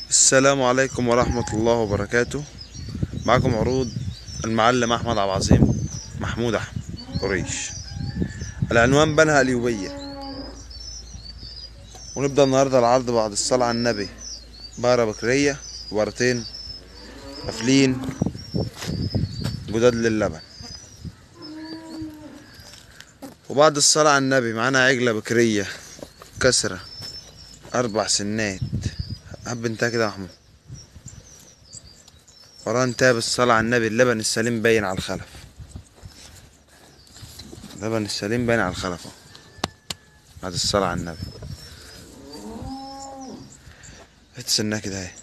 السلام عليكم ورحمة الله وبركاته معكم عروض المعلم أحمد عبد العظيم محمود أحمد قريش العنوان بنها اليوبية ونبدأ النهاردة العرض بعد الصلاة على النبي بقرة بكرية بقرتين قافلين جداد للبن وبعد الصلاة على النبي معانا عجلة بكرية كسرة أربع سنات هب انتهى كده يا محمود وراه انتهى بالصلاة على النبي اللبن السليم باين على الخلف اللبن السليم باين على الخلف اهو بعد الصلاة على النبي اتسناه كده اهي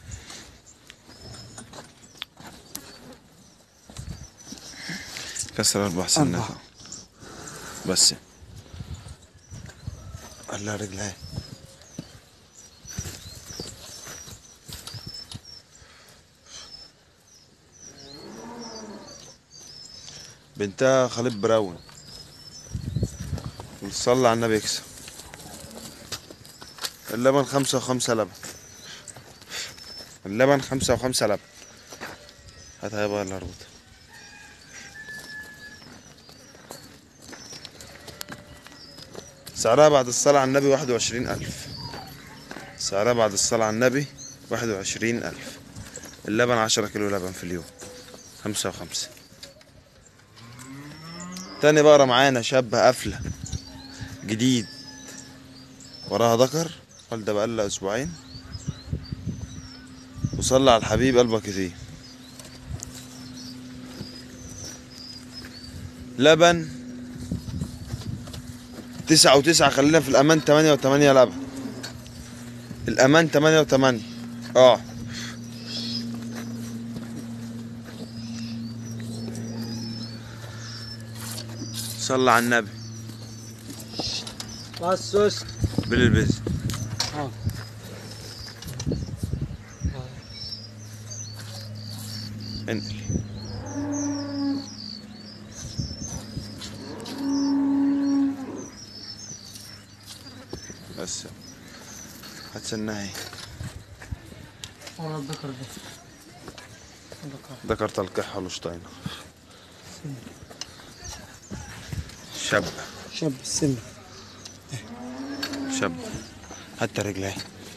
كسر أربع سنات أربعة. اهو. بس الله رجلها بنتها خليل براون وصلى على النبي يكسب اللبن خمسة وخمسة لبن اللبن خمسة وخمسة لبن هاتها يابا يلا اربط سعرها بعد الصلاة على النبي واحد وعشرين ألف سعرها بعد الصلاة على النبي واحد وعشرين ألف اللبن عشرة كيلو لبن في اليوم خمسة وخمسة تاني بقرة معانا شابة قافلة جديد وراها ذكر والدة بقالها أسبوعين وصلى على الحبيب قلبك كتير لبن تسعة وتسعة خلينا في الأمان تمانية وتمانية لبن الأمان تمانية وتمانية اه صلى على النبي بس سوس بالبز اه انقل بس هتسناها اهي والله الذكر ده الذكر ذكر تلقيح هولشتاين شاب شاب السن شاب حتى رجليه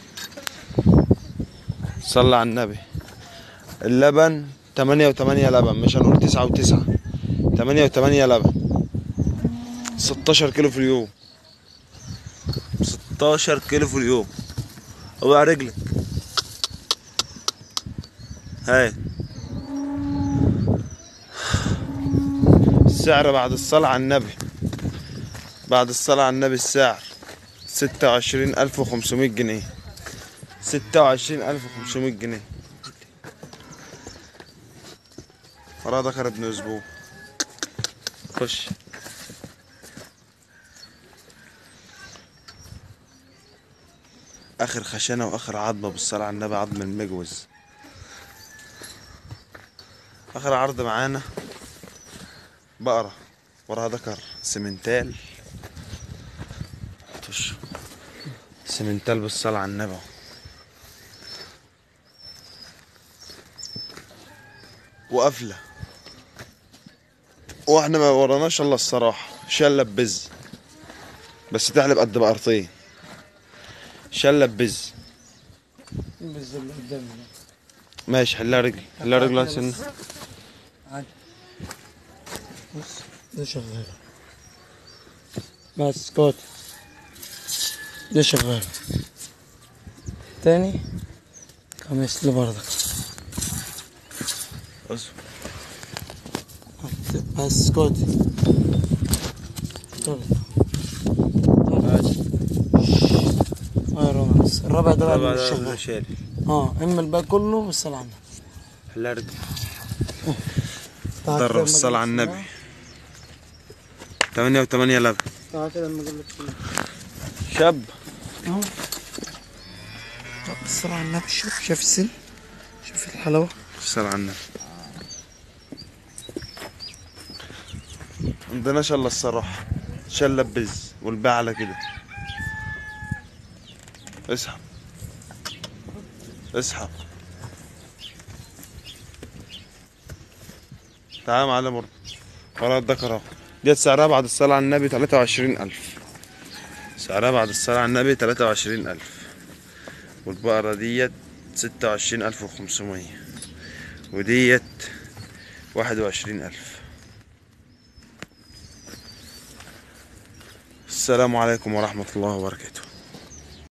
صلى على النبي اللبن تمانية وتمانية لبن مش هنقول تسعة وتسعة تمانية وتمانية لبن ستاشر كيلو في اليوم ستاشر كيلو في اليوم اوعى رجلك هاي السعر بعد الصلاة على النبي بعد الصلاة على النبي السعر ستة وعشرين ألف وخمسمية جنيه ستة وعشرين ألف وخمسمية جنيه وراه ذكر ابن أسبوع خش آخر خشنة وآخر عظمة بالصلاة على النبي عظم المجوز آخر عرض معانا بقرة وراها ذكر سمنتال خش سمنتال بالصلاة على النبي وقفلة واحنا ما وراناش الا الصراحة شلة بز بس تحلب قد بقرتين شلة بز بس اللي قدامي ده. ماشي حلها رجل حلها رجل سن عادي بص ده شغال بس كوت ده شغال تاني خميس اللي برضك اصبر. بس كوت تالت اه رومانس الرابع ده بقى اللي مش شغال شال اه اما الباقي كله بالصلاة على النبي حلها رجل تعال كده درب أما الصلاة على أجيب لك النبي تمانية وتمانية لبن تعال كده اما اجيب لك سنة. شاب اهو طب الصلاة على النبي شوف شاف السن شوف الحلاوة الصلاة على النبي عندناش الا الصراحة شلة بز والبيع على كده اسحب اصحى تعال يا معلم برضه ورا الذكر اهو ديت سعرها بعد الصلاة على النبي تلاتة وعشرين ألف سعرها بعد الصلاة على النبي تلاتة وعشرين ألف والبقرة ديت ستة وعشرين ألف وخمسمية وديت واحد وعشرين ألف السلام عليكم ورحمة الله وبركاته